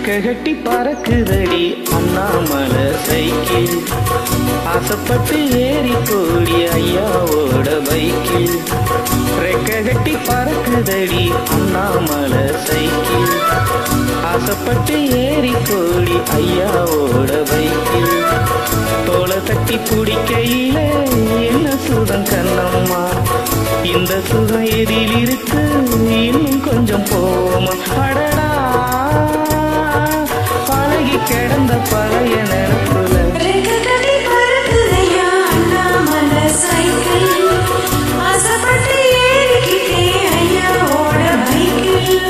ரெக்க கட்டி பறக்குதடி அண்ணாமலை சைக்கிள் ஆசைப்பட்டு ஏறி கோடி ஐயாவோட பைக்கில் ரெக்க கட்டி பறக்குதடி அண்ணாமலை சைக்கிள் ஆசைப்பட்டு ஏறி கோடி ஐயாவோட பைக்கில் தோலை தட்டி பிடிக்கையில என்ன சுகம் கண்ணம்மா இந்த சுகம் எதில் இருக்கு இன்னும் கொஞ்சம் போமா அடடா பழகி கிடந்த பழைய நினப்புல ரெக்க கட்டி பறக்குதையா அண்ணாமலை சைக்கிள் ஆசைப்பட்டு ஏறிக்கிட்டே ஐயாவோட பைக்கில்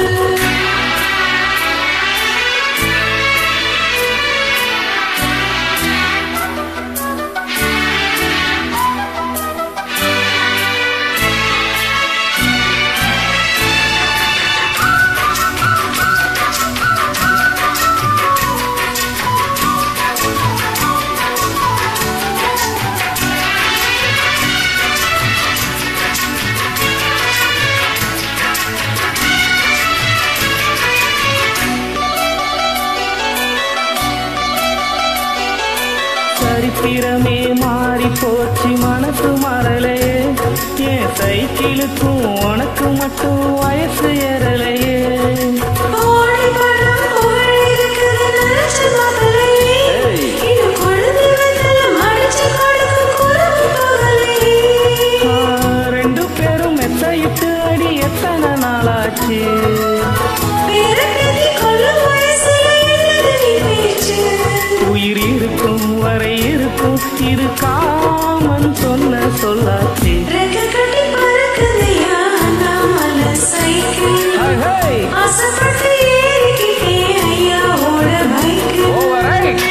சரித்திரமே மாறி போச்சு மனசு மறலையே என் சைக்கிளுக்கும் உனக்கு மட்டும் வயசு ஏறலையே ஓடி படம் புகழ் இருக்குது நினைச்சு பார்க்கலையே. ஏய். இன்னும் குழந்தை வந்தல மடிச்சு கொடுக்கும் குறும்பு பகலையே. ஆ, ரெண்டு பேரும் மெத்தையிட்டு அடி எத்தனை நாளாச்சு பேரக்கிழவி கொல்லும் வயசுல என்னது நீ பேச்சு? உயிர் இருக்கும் வரை இருக்கும் இது காமன் சொன்ன சொல்லாச்சு ரெக்க கட்டி பறக்குதையா அண்ணாமலை சைக்கிள். ஹை, ஹை. ஆசைப்பட்டு ஏறிக்கிட்டே ஐயாவோட பைக்கில். Alright.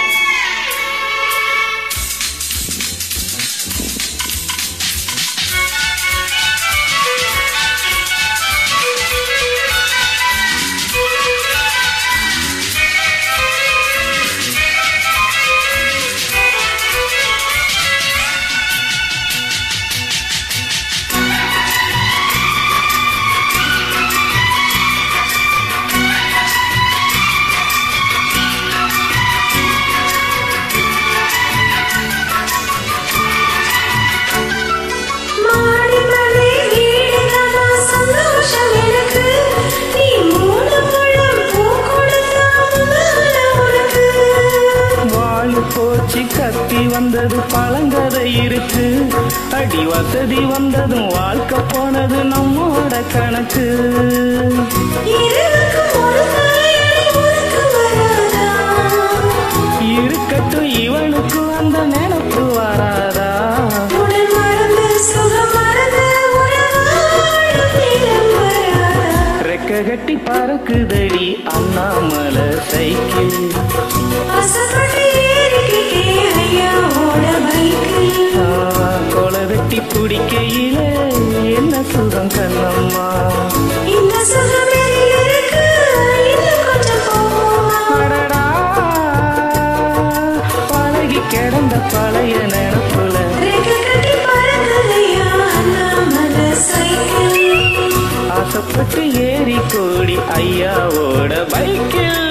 மாடி மலை வீடுதானா சந்தோஷம் எனக்கு. நீ மூணு முழம் பூ கொடுத்தா முதல்ல உனக்கு. வாழு போச்சு கத்தி வந்தது பழங்கதை இருக்கு அடி வசதி வந்ததும் வாழ்க்கை போனது நம்மோட கணக்கு இரவுக்கு ஒரு தலையணை உனக்கு வராதா? இருக்கட்டும் இவனுக்கு அந்த நினைப்பு வராதா உடல் மறந்து சுகம் மறந்து உறவாடும் நேரம் வராதா? ரெக்க கட்டி பறக்குதடி அண்ணாமலை சைக்கிள் ஆசைப்பட்டு ஏறிக்கிட்டே ஐயாவோட பைக்கில். ஆ, கொலை வெட்டி பிடிக்கையில என்ன சுகம் கண்ணம்மா இந்த சுகம் எதில் இருக்கு? இன்னும் கொஞ்சம் போமா அடடா, பழகி கிடந்த பழைய நினப்புல ரெக்க கட்டி பறக்குதையா அண்ணாமலை சைக்கிள் ஆசைப்பட்டு ஏறி கோடி ஐயாவோட பைக்கில்